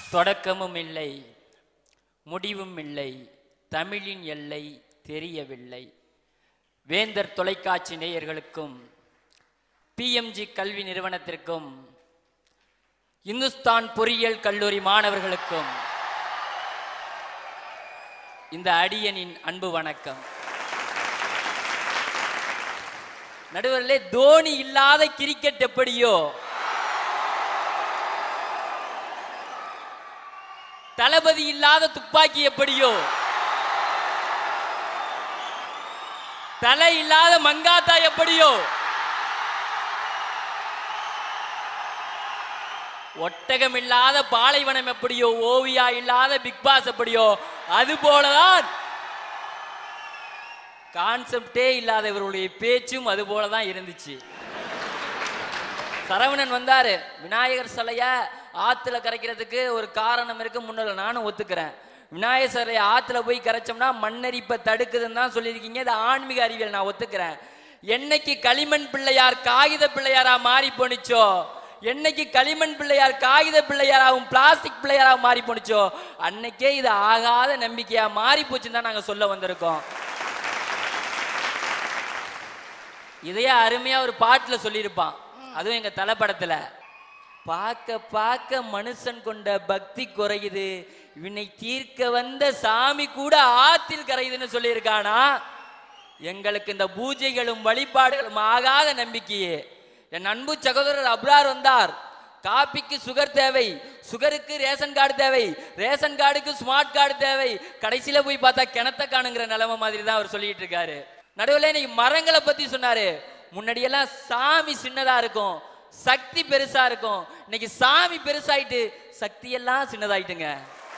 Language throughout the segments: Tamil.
தொடக்கமும் இல்லை முடிவும் இல்லை தமிழின் எல்லை தெரியவில்லை வேந்தர் தொலைக்காட்சி நேயர்களுக்கும் பிஎம்ஜி கல்வி நிறுவனத்திற்கும் இந்துஸ்தான் பொறியியல் கல்லூரி மாணவர்களுக்கும் இந்த அடியனின் அன்பு வணக்கம் நடுவர்களே தோனி இல்லாத கிரிக்கெட் எப்படியோ தளபதி இல்லாத துப்பாக்கி எப்படியோ தலை இல்லாத மங்காத்தா எப்படியோ ஒட்டகம் இல்லாத பாலைவனம் எப்படியோ ஓவியா இல்லாத பிக் பாஸ் எப்படியோ அது போலதான் கான்செப்டே இல்லாத இவருடைய பேச்சும் அது போலதான் இருந்துச்சு சரவணன் வந்தாரு விநாயகர் சிலைய ஆத்துல கரைக்கிறதுக்கு ஒரு காரணம் இருக்கு முன்னால நானும் ஒத்துக்கிறேன் விநாயகர் சிலைய ஆத்துல போய் கரைச்சோம்னா மண்ணரிப்பை தடுக்குதுன்னு தான் சொல்லியிருக்கீங்க இது ஆன்மீக அறிவியல் நான் ஒத்துக்கிறேன் என்னைக்கு களிமண் பிள்ளையார் காகித பிள்ளையாரா மாறி போனுச்சோ என்னைக்கு களிமண் பிள்ளையார் காகித பிள்ளையாராவும் பிளாஸ்டிக் பிள்ளையாராவும் மாறி போனுச்சோ அன்னைக்கே இது ஆகாத நம்பிக்கையா மாறி போச்சுன்னு தான் நாங்க சொல்ல வந்திருக்கோம் இதையே அருமையா ஒரு பாட்டுல சொல்லியிருப்பான் அதுவும் எங்க தலைப்படத்துல பார்க்க பார்க்க மனுஷன் கொண்ட பக்தி குறையுது இவனை தீர்க்க வந்த சாமி கூட ஆத்தில் கரையுதுன்னு சொல்லியிருக்கானா எங்களுக்கு இந்த பூஜைகளும் வழிபாடுகளும் ஆகாத நம்பிக்கையே என் அன்பு சகோதரர் அப்ரார் வந்தார் காப்பிக்கு சுகர் தேவை சுகருக்கு ரேஷன் கார்டு தேவை ரேஷன் கார்டுக்கு ஸ்மார்ட் கார்டு தேவை கடைசியில போய் பார்த்தா கிணத்த காணுங்கிற நிலைமை மாதிரி தான் அவர் சொல்லிட்டு இருக்காரு நடுவில் இன்னைக்கு மரங்களை பத்தி சொன்னாரு முன்னாடியெல்லாம் சாமி சின்னதா இருக்கும் சக்தி பெருசா இருக்கும் இன்னைக்கு சாமி பெருசாயிட்டு சக்தி எல்லாம் சின்னதாயிட்டுங்க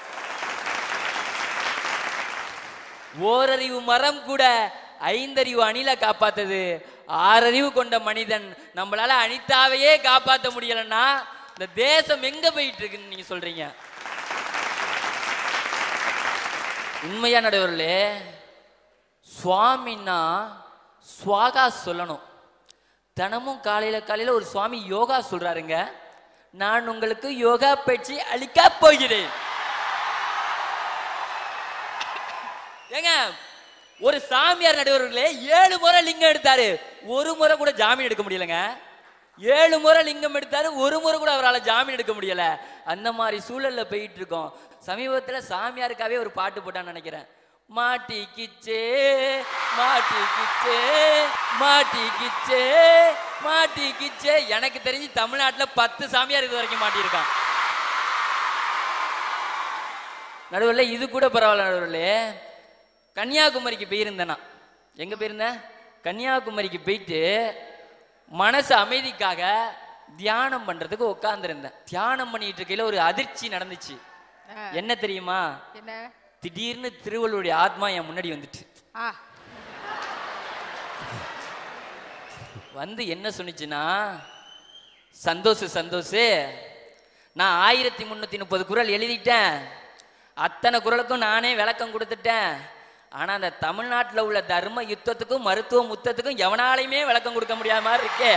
ஓரறிவு மரம் கூட ஐந்தறிவு அணில காப்பாத்தது ஆறறிவு கொண்ட மனிதன் நம்மளால அனிதாவையே காப்பாத்த முடியலன்னா இந்த தேசம் எங்க போயிட்டு இருக்குன்னு நீங்க சொல்றீங்க உண்மையா நடுவர்களே சுவாமின்னா சுவாகா சொல்லணும் தினமும் காலையில காலையில ஒரு சுவாமி யோகா சொல்றாருங்க நான் உங்களுக்கு யோகா பயிற்சி அளிக்க போகிறேன் ஏங்க ஒரு சாமியார் நடுவர்களே ஏழு முறை லிங்கம் எடுத்தாரு ஒரு முறை கூட ஜாமீன் எடுக்க முடியலங்க ஏழு முறை லிங்கம் எடுத்தாரு ஒரு முறை கூட அவரால் ஜாமீன் எடுக்க முடியல அந்த மாதிரி சூழல்ல போயிட்டு இருக்கோம் சமீபத்துல சாமியாருக்காவே ஒரு பாட்டு போட்டான்னு நினைக்கிறேன் மாட்டி கிச்சே மாட்டி கிச்சே மாட்டி கிச்சே மாட்டி கிச்சே எனக்கு தெரிஞ்சு தமிழ்நாட்டுல பத்து சாமியார் இது வரைக்கும் மாட்டியிருக்கான் நடுவில் இது கூட பரவாயில்ல நடுவில் கன்னியாகுமரிக்கு போயிருந்தேன் நான் எங்க போயிருந்தேன் கன்னியாகுமரிக்கு போயிட்டு மனசு அமைதிக்காக தியானம் பண்றதுக்கு உட்கார்ந்துருந்தேன் தியானம் பண்ணிட்டு இருக்கையில ஒரு அதிர்ச்சி நடந்துச்சு ஆ, என்ன தெரியுமா என்ன திடீர்னு திருவள்ளுடைய ஆத்மா என் முன்னாடி வந்துட்டு ஆ வந்து என்ன சொன்னுச்சுன்னா சந்தோஷ் சந்தோஷ் நான் ஆயிரத்தி முந்நூற்றி முப்பது குரல் எழுதிட்டேன் அத்தனை குரலுக்கும் நானே விளக்கம் கொடுத்துட்டேன் ஆனா அந்த தமிழ்நாட்டுல உள்ள தர்ம யுத்தத்துக்கும் மருத்துவ முத்தத்துக்கும் எவனாலையுமே விளக்கம் கொடுக்க முடியாத மாதிரி இருக்கே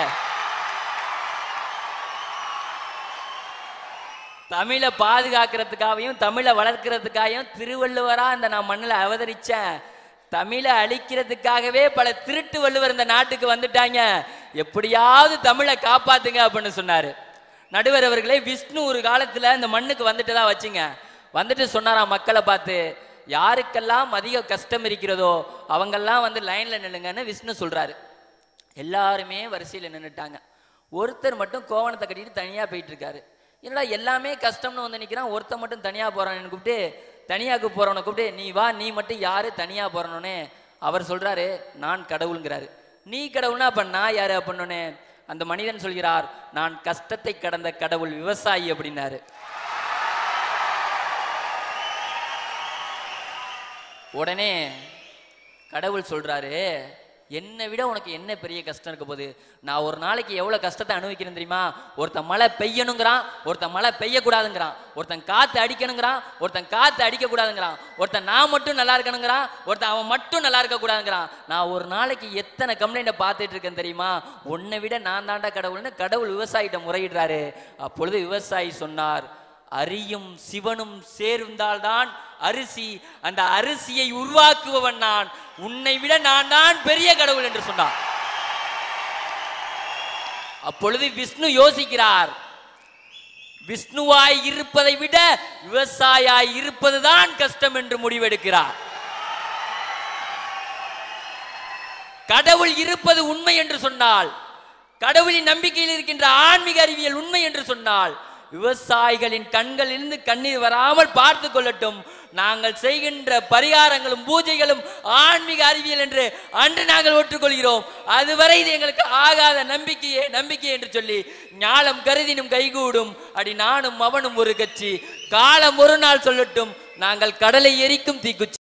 தமிழை பாதுகாக்கிறதுக்காகவும் தமிழை வளர்க்கறதுக்காகவும் திருவள்ளுவரா இந்த நான் மண்ணில் அவதரிச்சேன் தமிழை அழிக்கிறதுக்காகவே பல திருட்டு வள்ளுவர் இந்த நாட்டுக்கு வந்துட்டாங்க எப்படியாவது தமிழை காப்பாத்துங்க அப்படின்னு சொன்னாரு நடுவர் அவர்களே விஷ்ணு ஒரு காலத்துல இந்த மண்ணுக்கு வந்துட்டு தான் வச்சுங்க வந்துட்டு சொன்னாராம் மக்களை பார்த்து யாருக்கெல்லாம் அதிக கஷ்டம் இருக்கிறதோ அவங்கெல்லாம் வந்து லைன்ல நில்லுங்கன்னு விஷ்ணு சொல்றாரு எல்லாருமே வரிசையில் நின்னுட்டாங்க ஒருத்தர் மட்டும் கோவணத்தை கட்டிட்டு தனியா போயிட்டு இருக்காரு என்னடா எல்லாமே கஷ்டம்னு வந்து நிக்கிறான் ஒருத்தன் மட்டும் தனியா போறான்னு கூப்பிட்டு தனியாக்கு போறவனை கூப்பிட்டு நீ வா நீ மட்டும் யாரு தனியா போறனோனே அவர் சொல்றாரு நான் கடவுளுங்கிறாரு நீ கடவுள்னா அப்ப நான் யாரு அப்படின்னோடனே அந்த மனிதன் சொல்கிறார் நான் கஷ்டத்தை கடந்த கடவுள் விவசாயி அப்படின்னாரு உடனே கடவுள் சொல்றாரு என்னை விட உனக்கு என்ன பெரிய கஷ்டம் இருக்க போகுது நான் ஒரு நாளைக்கு எவ்வளவு கஷ்டத்தை அனுபவிக்கிறேன் தெரியுமா ஒருத்தன் மழை பெய்யணுங்கிறான் ஒருத்தன் மழை பெய்யக்கூடாதுங்கிறான் ஒருத்தன் காத்து அடிக்கணுங்கிறான் ஒருத்தன் காத்து அடிக்க கூடாதுங்கிறான் ஒருத்தன் நான் மட்டும் நல்லா இருக்கணுங்கிறான் ஒருத்தன் அவன் மட்டும் நல்லா இருக்க கூடாதுங்கிறான் நான் ஒரு நாளைக்கு எத்தனை கம்ப்ளைண்ட்டை பார்த்துட்டு இருக்கேன் தெரியுமா உன்னை விட நான் தாண்டா கடவுள்னு கடவுள் விவசாயிட்ட முறையிடுறாரு அப்பொழுது விவசாயி சொன்னார் அரியும் சிவனும் சேர்ந்தால்தான் அரிசி அந்த அரிசியை உருவாக்குபவன் நான் உன்னை விட நான் தான் பெரிய கடவுள் என்று சொன்னான் அப்பொழுது விஷ்ணு யோசிக்கிறார் விஷ்ணுவாய் இருப்பதை விட விவசாயாய் இருப்பதுதான் கஷ்டம் என்று முடிவெடுக்கிறார் கடவுள் இருப்பது உண்மை என்று சொன்னால் கடவுளின் நம்பிக்கையில் இருக்கின்ற ஆன்மீக அறிவியல் உண்மை என்று சொன்னால் விவசாயிகளின் கண்களிலிருந்து கண்ணீர் வராமல் பார்த்து கொள்ளட்டும் நாங்கள் செய்கின்ற பரிகாரங்களும் பூஜைகளும் ஆன்மீக அறிவியல் என்று அன்று நாங்கள் ஒற்றுக்கொள்கிறோம் அதுவரை இது எங்களுக்கு ஆகாத நம்பிக்கையே நம்பிக்கை என்று சொல்லி ஞாலம் கருதினும் கைகூடும் அடி நானும் அவனும் ஒரு கட்சி காலம் ஒரு நாள் சொல்லட்டும் நாங்கள் கடலை எரிக்கும் தீக்குச்சி